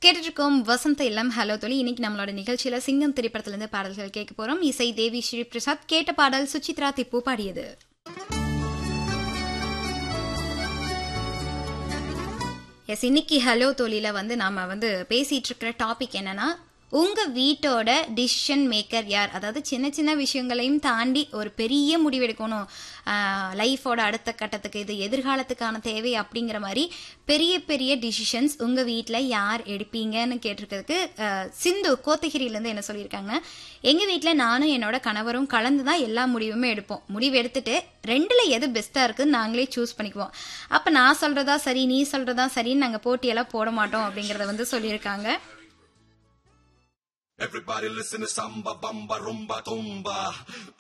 கேட்டுட்டு இருக்கோம் வசந்த இல்லம் ஹலோ தொலி இன்னைக்கு நம்மளோட நிகழ்ச்சியில சிங்கம் திரைப்படத்திலிருந்து பாடல்கள் கேட்க போறோம் இசை தேவி ஸ்ரீ பிரசாத் கேட்ட பாடல் சுசித்ரா திப்பு பாடியது எஸ் இன்னைக்கு ஹலோ தொழில வந்து நாம வந்து பேசிட்டு இருக்கிற டாபிக் என்னன்னா உங்க வீட்டோட டிசிஷன் மேக்கர் யார் அதாவது சின்ன சின்ன விஷயங்களையும் தாண்டி ஒரு பெரிய முடிவெடுக்கணும் லைஃபோட அடுத்த கட்டத்துக்கு இது எதிர்காலத்துக்கான தேவை அப்படிங்கிற மாதிரி பெரிய பெரிய டிசிஷன்ஸ் உங்க வீட்டில் யார் எடுப்பீங்கன்னு கேட்டிருக்கிறதுக்கு அஹ், சிந்து கோத்தகிரியிலேருந்து என்ன சொல்லியிருக்காங்க எங்க வீட்டில் நானும் என்னோட கணவரும் கலந்து தான் எல்லா முடிவுமே எடுப்போம் முடிவு எடுத்துட்டு ரெண்டுல எது பெஸ்ட்டாக இருக்குன்னு நாங்களே சூஸ் பண்ணிக்குவோம் அப்போ நான் சொல்றதா சரி நீ சொல்றதா சரின்னு நாங்கள் போட்டியெல்லாம் போட மாட்டோம் அப்படிங்கிறத வந்து சொல்லியிருக்காங்க Everybody listen to samba, bamba, rumba, tumba.